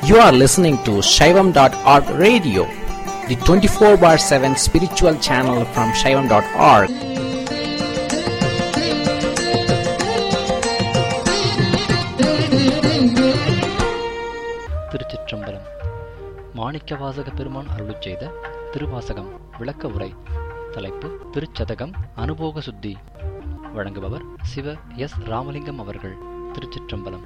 You are listening to Shaivam.org radio, the 24 bar 7 spiritual channel from Shaivam.org. திருச்சிற்றம்பலம் மாணிக்கவாசக பெருமான் அருளுச் செய்த திருவாசகம் விளக்க உரை தலைப்பு திருச்சதகம் அனுபோக சுத்தி வழங்குபவர் சிவ எஸ் ராமலிங்கம் அவர்கள் திருச்சிற்றம்பலம்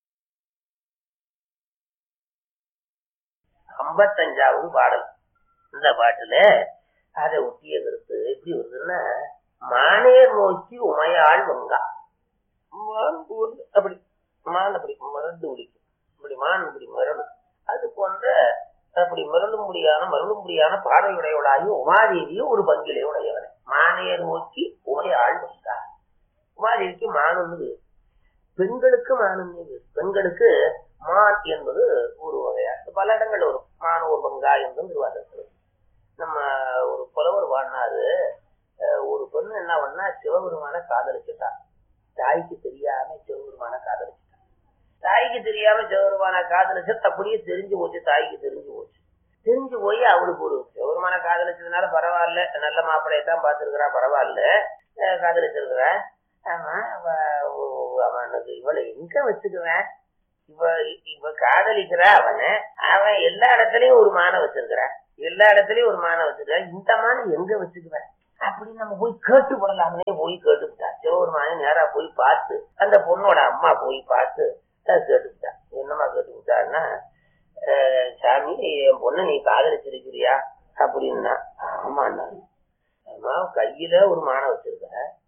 ஐம்பத்தஞ்சாவது பாடல் இந்த பாட்டுல அதை ஒட்டிய கருத்து எப்படி வருதுன்னா மானேர் நோக்கி உமையாள் வங்கா மான் போல் அப்படி மான் அப்படி மறந்து பிடிக்கும் இப்படி மான் இப்படி மரணும் அது போன்ற அப்படி மருளும்படியான மருளும்படியான பார்வையுடையவளாகி உமாதேவியும் ஒரு பங்கிலே உடையவனை மானேர் நோக்கி உமையாள் வங்கா உமாதேவிக்கு மானுன்னு பேரு. பெண்களுக்கு மானுன்னு பேரு. பெண்களுக்கு மான் என்பது ஒரு வகையா பல இடங்கள் வரும் மான் ஒரு பங்கா என்றும் திருவாசகத்தில் நம்ம ஒரு புலவர் வாழ்னாரு அஹ் ஒரு பொண்ணு என்ன பண்ணா சிவபெருமான காதலிச்சுட்டா தாய்க்கு தெரியாம சிவபெருமான காதலிச்சுட்டா தாய்க்கு தெரியாம சிவபெருமான காதலிச்சு அப்படியே தெரிஞ்சு போச்சு தாய்க்கு தெரிஞ்சு போச்சு தெரிஞ்சு போய் அவளுக்கு ஒரு சிவபெருமான காதலிச்சதுனால பரவாயில்ல நல்ல மாப்பிள்ளையை தான் பார்த்துருக்கிறா பரவாயில்ல அஹ் காதலிச்சிருக்கிறா ஆமா அவ- ஓ- அவனுக்கு இவளை எங்க வச்சுக்குவேன் இவ இவ காதலிக்கிறா அவனை அவன் எல்லா இடத்துலயும் ஒரு மானை வச்சிருக்கிறான் எல்லா இடத்துலயும் ஒரு மானை வச்சிருக்கான் இந்த மானை எங்க வச்சுக்குவேன் அப்படின்னு நம்ம போய் கேட்டு போடலாம்னே போய் கேட்டுக்கிட்டா சிவபெருமானை நேரா போய் பார்த்து அந்த பொண்ணோட அம்மா போய் பார்த்து அதை கேட்டுக்கிட்டா என்னம்மா கேட்டுக்கிட்டான்னா "அஹ், சாமி என் பொண்ணை நீ காதலிச்சிருக்கிறியா அப்படின்னா ஆமாண்ணா அம்மா கையில ஒரு மானை வச்சிருக்க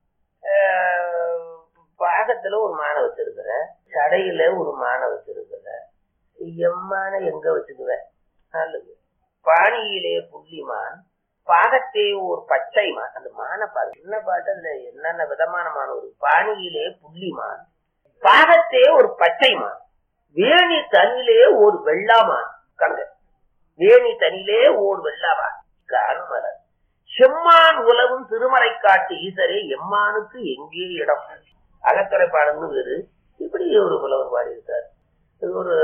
ஆஹ் பாகத்துல ஒரு மானை வச்சிருக்கிற சடையில ஒரு மானை வச்சிருக்கிற எம்மான எங்க வச்சுக்குவ நல்லது பாணியிலே புள்ளிமான் பாகத்தே ஒரு பச்சை மான் அந்த மானை பாரு என்ன பாட்டு அதுல என்னென்ன விதமான மான் ஒரு பாணியிலே புள்ளிமான் பாகத்தே ஒரு பச்சை மான் வேணி தனிலே ஒரு வெள்ளாமான் கங்க வேணி தனிலே ஓர் வெள்ளாமான் காணுமலர் செம்மான் உலகும் திருமறை காட்டு ஈசரே எம்மானுக்கு எங்கே இடம் அகத்தரை பாடல்னு வேறு இப்படி ஒரு புலவர் பாடியிருக்கார் இது ஒரு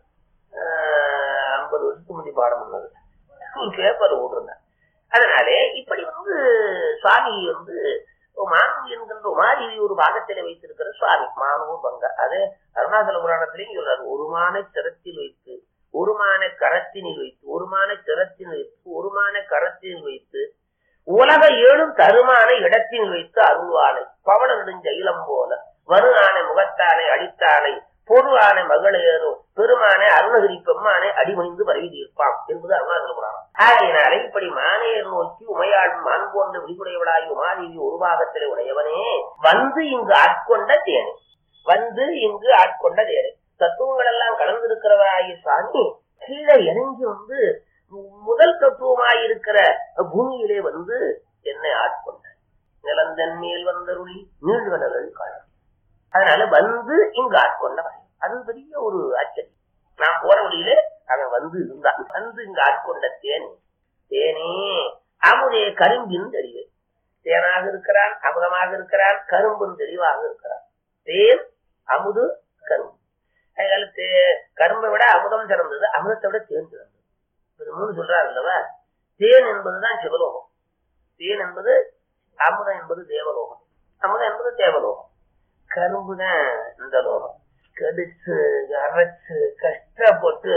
ஆஹ், ஐம்பது வருஷத்துக்கு முந்தி பாடம் பண்ணது ஒரு பேப்பர் ஓடுறேன் அதனாலே இப்படி வந்து சுவாமி வந்து மானு என்கின்ற உமாதேவி ஒரு பாகத்திலே வைத்திருக்கிற சுவாமி மானூர் பங்க அது அருணாச்சல புராணத்திலையும் சொல்றாரு ஒரு மானை சிரத்தில் வைத்து ஒரு மானை கரத்தினில் வைத்து ஒரு மானை சிரத்தினில் வைத்து ஒரு மானை கரத்தினில் வைத்து உலக ஏழும் தருமான இடத்தில் வைத்து அருள்வானை பவள நெடுஞ்செயிலம் போல வரு ஆனை முகத்தானை அடித்தானை பொரு ஆனை மகளேறும் பெருமானை அருணகிரி பெம்மானை அடிமணிந்து பரவி தீர்ப்பான் என்பது அருணாச்சல புராணம் ஆகையினாலே இப்படி மானையர் நோக்கி உமையாள் மான் போன்ற விழிப்புடையவளாகி உமாதேவி ஒரு பாகத்திலே உடையவனே வந்து இங்கு ஆட்கொண்ட தேனே வந்து இங்கு ஆட்கொண்ட தேனே தத்துவங்கள் எல்லாம் கலந்திருக்கிறவராகிய சுவாமி கீழே இறங்கி வந்து மு- முதல் தத்துவமாயிருக்கிற பூமியிலே வந்து என்னை ஆட்கொண்ட நிலந்தன் மேல் வந்தருளி நீழ்வனர்கள் காணும் அதனால வந்து இங்கு ஆட்கொண்டவன் அது பெரிய ஒரு ஆச்சரியம் நான் போற வழியிலே அவன் வந்து இருந்தான் வந்து இங்கு ஆட்கொண்ட தேனே தேனே அமுதே கரும்பின் தெளிவு தேனாக இருக்கிறான் அமுதமாக இருக்கிறான் கரும்பும் தெளிவாக இருக்கிறான் தேன் அமுது கரும்பு அதனால தே- கரும்பை விட அமுதம் சிறந்தது அமுதத்தை விட தேன் சிறந்தது இது மூணு சொல்றாரு அல்லவா தேன் என்பதுதான் சிவலோகம் தேன் என்பது அமுதம் என்பது தேவலோகம் அமுதம் என்பது தேவலோகம் கரும்பு தான் இந்த லோகம் கடிச்சு அரைச்சு கஷ்டப்பட்டு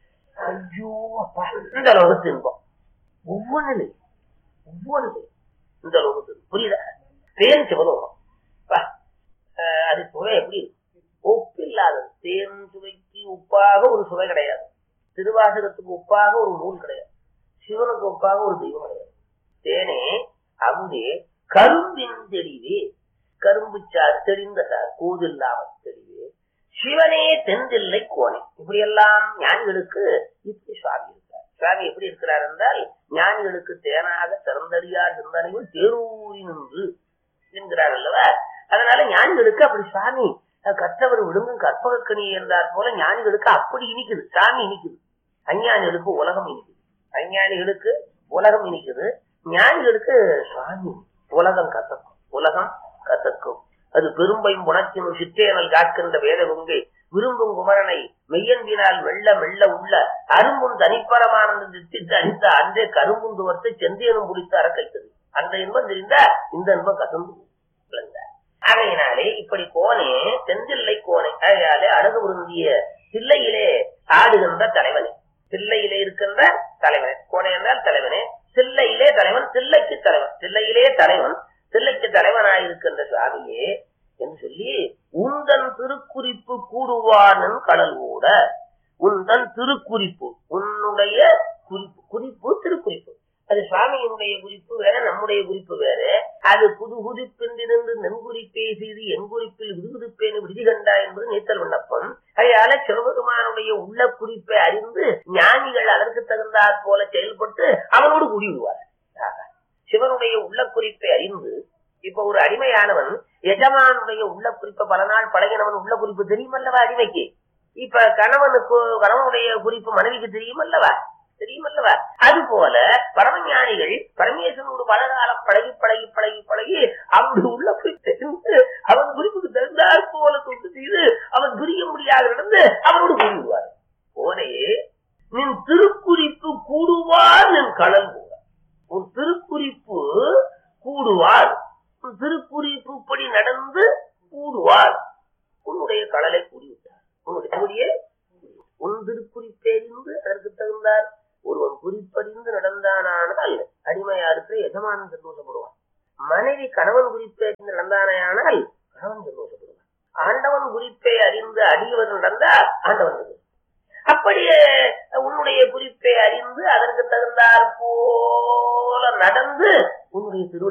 ஐயோ அப்பா இந்த லோகத்து இன்பம் ஒவ்வொன்றிலே ஒவ்வொன்றிலே இந்த லோகத்து புரியுதா தேன் சிவலோகம் பா, அஹ் அது சுவை எப்படி இருக்கு ஒப்பில்லாதது தேன் சுவைக்கு உப்பாக ஒரு சுவை கிடையாது திருவாசகத்துக்கு ஒப்பாக ஒரு நூல் கிடையாது சிவனுக்கு ஒப்பாக ஒரு தெய்வம் கிடையாது தேனே அமுதே கரும்பின் தெளிவே கரும்பு சார் தெளிந்த சார் கூதில்லாம தெளிவே சிவனே தென்தில்லை கோணே இப்படி எல்லாம் ஞானிகளுக்கு இப்படி சுவாமி இருக்கார் சுவாமி எப்படி இருக்கிறார் என்றால் ஞானிகளுக்கு தேனாக சிறந்தடியார் சிந்தனைகள் தேரூரி நின்று என்கிறார் அல்லவா அதனால ஞானிகளுக்கு அப்படி சுவாமி அஹ், கற்றவர் விழுங்கும் கற்பகக்கணி என்றார் போல ஞானிகளுக்கு அப்படி இனிக்குது சாமி இனிக்குது அஞ்ஞானிகளுக்கு உலகம் இனிக்குது அஞ்ஞானிகளுக்கு உலகம் இனிக்குது ஞானிகளுக்கு சுவாமி உலகம் கத்தக்கும் உலகம் கத்தக்கும் அது பெரும்பையும் புணர்ச்சினும் சிற்றேனல் காக்கின்ற வேத கொங்கை விரும்பும் குமரனை மெய்யன்பினால் மெல்ல மெல்ல உள்ள அரும்பும் தனிப்பரமானது திட்டிட்டு அடித்த அன்றே கரும்பும் துவர்த்து செந்தியனும் பிடித்து அறக்கைத்தது அந்த இன்பம் தெரிந்தா இந்த இன்பம் கசந்து விளங்கார். ஆகையினாலே இப்படி கோனே செந்தில்லை கோனே ஆகையாலே அழகு உருந்திய தில்லையிலே ஆடுகின்ற தலைவனே தில்லையிலே இருக்கின்ற தலைவனே கோனே என்றால் தலைவனே தில்லையிலே தலைவன் தில்லைக்கு தலைவன் தில்லையிலே தலைவன் தில்லைக்கு தலைவனாயிருக்கின்ற சுவாமியே என்று சொல்லி உந்தன் திருக்குறிப்பு கூடுவானன் கடல் கூட உந்தன் திருக்குறிப்பு உன்னுடைய குறிப்பு குறிப்பு திருக்குறிப்பு அது சுவாமியினுடைய குறிப்பு வேற நம்முடைய குறிப்பு வேற அது புது குறிப்பின்றிருந்து நெங்குறிப்பே செய்து என் குறிப்பில் விடுவிடுப்பேன் விடுதி கண்டா என்பது நீத்தல் விண்ணப்பம் அதனால சிவபெருமானுடைய உள்ள குறிப்பை அறிந்து ஞானிகள் அதற்கு தகுந்தாற் போல செயல்பட்டு அவனோடு கூடி விடுவார் சிவனுடைய உள்ள குறிப்பை அறிந்து இப்ப ஒரு அடிமையானவன் எஜமானுடைய உள்ள குறிப்பை பல நாள் பழகினவன் உள்ள குறிப்பு தெரியுமல்லவா அடிமைக்கு இப்ப கணவனுக்கு கணவனுடைய குறிப்பு மனைவிக்கு தெரியுமல்லவா தெரியுமல்லவா அது போல பரமஞானிகள் பரமேஸ்வரனோடு பல காலம் பழகி பழகி பழகி பழகி அவனுடைய உள்ள போய் தெரிந்து அவன் குறிப்புக்கு தகுந்தாற் போல தொண்டு செய்து அவன் புரிய முடியாத நடந்து அவனோடு கூடி விடுவார் போனே நின் திருக்குறிப்பு கூடுவார் நின் கடல் கூட உன் திருக்குறிப்பு கூடுவார் உன் திருக்குறிப்பு படி நடந்து கூடுவார் உன்னுடைய கடலை கூடிவிட்டார் உன்னுடைய கூடியே உன் திருக்குறிப்பெறிந்து அதற்கு தகுந்தார் ஒருவன் குறிப்பறிந்து நடந்தானால் அடிமையாருக்கு எஜமானன் சந்தோஷப்படுவான் மனைவி கணவன் குறிப்பறிந்து நடந்தானால் கணவன் சந்தோஷப்படுவான் ஆண்டவன் குறிப்பை அறிந்து அடியவர் நடந்தால் ஆண்டவன் சந்தோஷம் அப்படியே உன்னுடைய குறிப்பை அறிந்து அதற்கு தகுந்தாற் போல நடந்து உன்னுடைய திரு